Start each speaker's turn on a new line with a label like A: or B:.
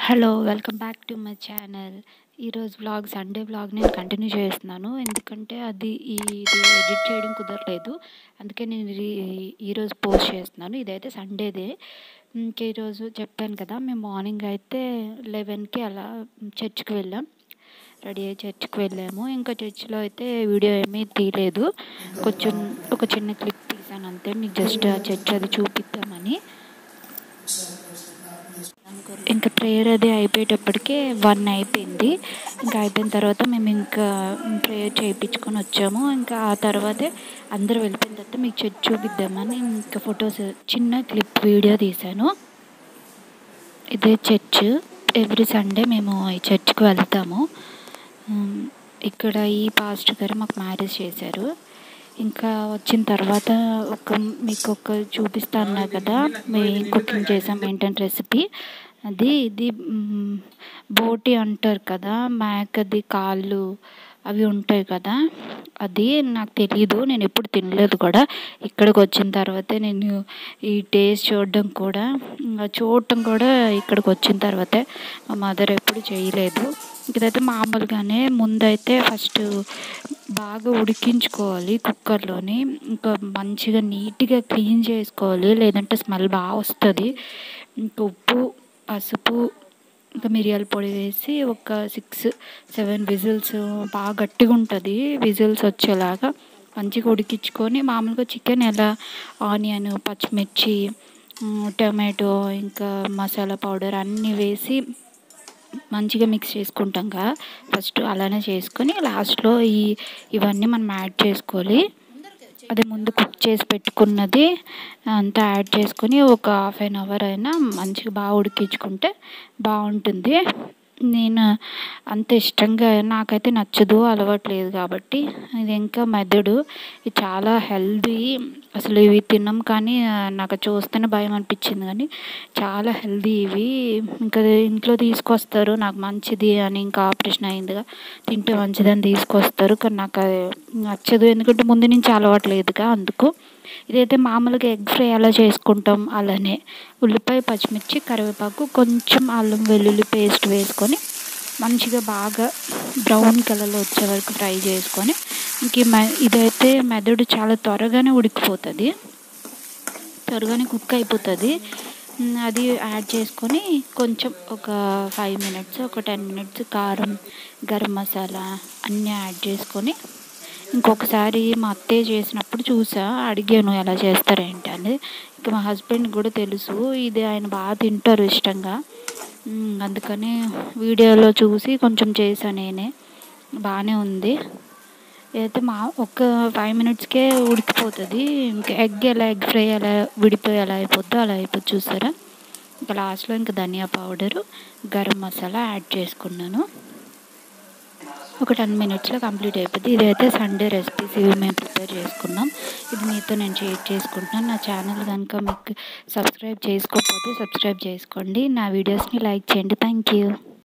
A: hello welcome back to my channel ఈరోజు vlog Sunday vlog నేను continue చేస్తున్నాను ఎందుకంటే అది ఈ- ఇది ఎడిట్ చేయడం కుదరలేదు అందుకే నేను ఈ- ఈరోజు పోస్ట్ చేస్తున్నాను ఇదైతే సండేదే ఇంక ఈరోజు చెప్పాను కదా మేము మార్నింగ్ అయితే లెవెన్కి అలా చర్చ్కి వెళ్ళాం రెడీ అయ్యి చర్చ్కి వెళ్ళాము ఇంకా చర్చ్లో అయితే వీడియో ఏమీ తీయలేదు కొంచెం ఒక చిన్న క్లిప్ తీసాను అంతే మీకు జస్ట్ ఆ చర్చ్ అది చూపిద్దామని ఇంకా ప్రేయర్ అది అయిపోయేటప్పటికే వన్ అయిపోయింది ఇంకా అయిపోయిన తర్వాత మేము ఇంకా ప్రేయర్ చేయించుకొని వచ్చాము ఇంకా ఆ తర్వాతే అందరూ వెళ్ళిపోయిన తర్వాత మీకు చర్చ్ చూపిద్దామని ఇంకా ఫొటోస్ చిన్న క్లిప్ వీడియో తీశాను ఇదే చర్చ్ ఎవ్రీ సండే మేము ఈ చర్చ్కి వెళ్తాము ఉమ్, ఇక్కడ ఈ పాస్టర్ గారు మాకు మ్యారేజ్ చేశారు ఇంకా వచ్చిన తర్వాత ఒక మీకు ఒక చూపిస్తా అన్నా కదా మేము కుకింగ్ చేసాం ఏంటంటే రెసిపీ అది ఇది మ్, బోటి అంటారు కదా మేకది కాళ్ళు అవి ఉంటాయి కదా అది నాకు తెలియదు నేను ఎప్పుడు తినలేదు కూడా ఇక్కడికి వచ్చిన తర్వాతే నేను ఈ టేస్ట్ చూడడం కూడా ఇంకా చూడటం కూడా ఇక్కడికి వచ్చిన తర్వాతే మా మదర్ ఎప్పుడు చేయలేదు ఇదైతే మామూలుగానే ముందైతే ఫస్ట్ బాగా ఉడికించుకోవాలి కుక్కర్లోని ఇంకా మంచిగా నీట్గా క్లీన్ చేసుకోవాలి లేదంటే స్మెల్ బాగా వస్తుంది ఇంకా ఉప్పు పసుపు ఇంకా మిరియాల పొడి వేసి ఒక సిక్స్ సెవెన్ విజిల్స్ బాగా గట్టిగా ఉంటుంది విజిల్స్ వచ్చేలాగా మంచిగా ఉడికించుకొని మామూలుగా చికెన్ ఎలా ఆనియన్ పచ్చిమిర్చి ఉమ్, టమాటో ఇంకా మసాలా పౌడర్ అన్నీ వేసి మంచిగా మిక్స్ చేసుకుంటాం కదా ఫస్ట్ అలానే చేసుకొని లాస్ట్లో ఈ ఇవన్నీ మనం యాడ్ చేసుకోవాలి అదే ముందు కుక్ చేసి పెట్టుకున్నది అంతా యాడ్ చేసుకొని ఒక హాఫ్ అన్ అవర్ అయినా మంచిగా బాగా ఉడికించుకుంటే బాగుంటుంది నేను అంత ఇష్టంగా నాకైతే నచ్చదు అలవాటు లేదు కాబట్టి ఇది ఇంకా మెదడు ఇది చాలా హెల్దీ అసలు ఇవి తిన్నాం కానీ ఆ, నాకు చూస్తేనే భయం అనిపించింది కానీ చాలా హెల్దీ ఇవి ఇంకా ఇంట్లో తీసుకొస్తారు నాకు మంచిది అని ఇంకా ఆపరేషన్ అయిందిగా తింటే మంచిదని తీసుకొస్తారు కానీ నాకు అది నచ్చదు ఎందుకంటే ముందు నుంచి అలవాటు లేదుగా అందుకు ఇదైతే మామూలుగా ఎగ్ ఫ్రై ఎలా చేసుకుంటాం అలానే ఉల్లిపాయ పచ్చిమిర్చి కరివేపాకు కొంచెం అల్లం వెల్లుల్లి పేస్ట్ వేసుకొని మంచిగా బాగా బ్రౌన్ కలర్లో వచ్చే వరకు ఫ్రై చేసుకొని ఇంక ఈ మె ఇదైతే మెదడు చాలా త్వరగానే ఉడికిపోతుంది త్వరగానే కుక్ అయిపోతుంది ఉమ్, అది యాడ్ చేసుకొని కొంచెం ఒక ఫైవ్ మినిట్స్ ఒక టెన్ మినిట్స్ కారం గరం మసాలా అన్నీ యాడ్ చేసుకొని ఇంకొకసారి మా అత్తయ్య చేసినప్పుడు చూసా అడిగాను ఎలా చేస్తారేంటి అని ఇంకా మా హస్బెండ్ కూడా తెలుసు ఇది ఆయన బాగా తింటారు ఇష్టంగా ఉమ్, అందుకని వీడియోలో చూసి కొంచెం చేశాను నేనే బాగానే ఉంది అయితే మా ఒక ఫైవ్ మినిట్స్కే ఉడికిపోతుంది ఇంకా ఎగ్ ఎలా ఎగ్ ఫ్రై ఎలా విడిపోయి ఎలా అయిపోద్దో అలా అయిపోద్ది చూసారా ఇంకా లాస్ట్లో ఇంకా ధనియా పౌడరు గరం మసాలా యాడ్ చేసుకున్నాను ఒక టెన్ మినిట్స్లో కంప్లీట్ అయిపోద్ది ఇదైతే సండే రెసిపీస్ ఇవి మేము ప్రిపేర్ చేసుకున్నాం ఇది మీతో నేను షేర్ చేసుకుంటున్నాను నా ఛానల్ కనుక మీకు సబ్స్క్రైబ్ చేసుకోకపోతే సబ్స్క్రైబ్ చేసుకోండి నా వీడియోస్ని లైక్ చేయండి థ్యాంక్ యూ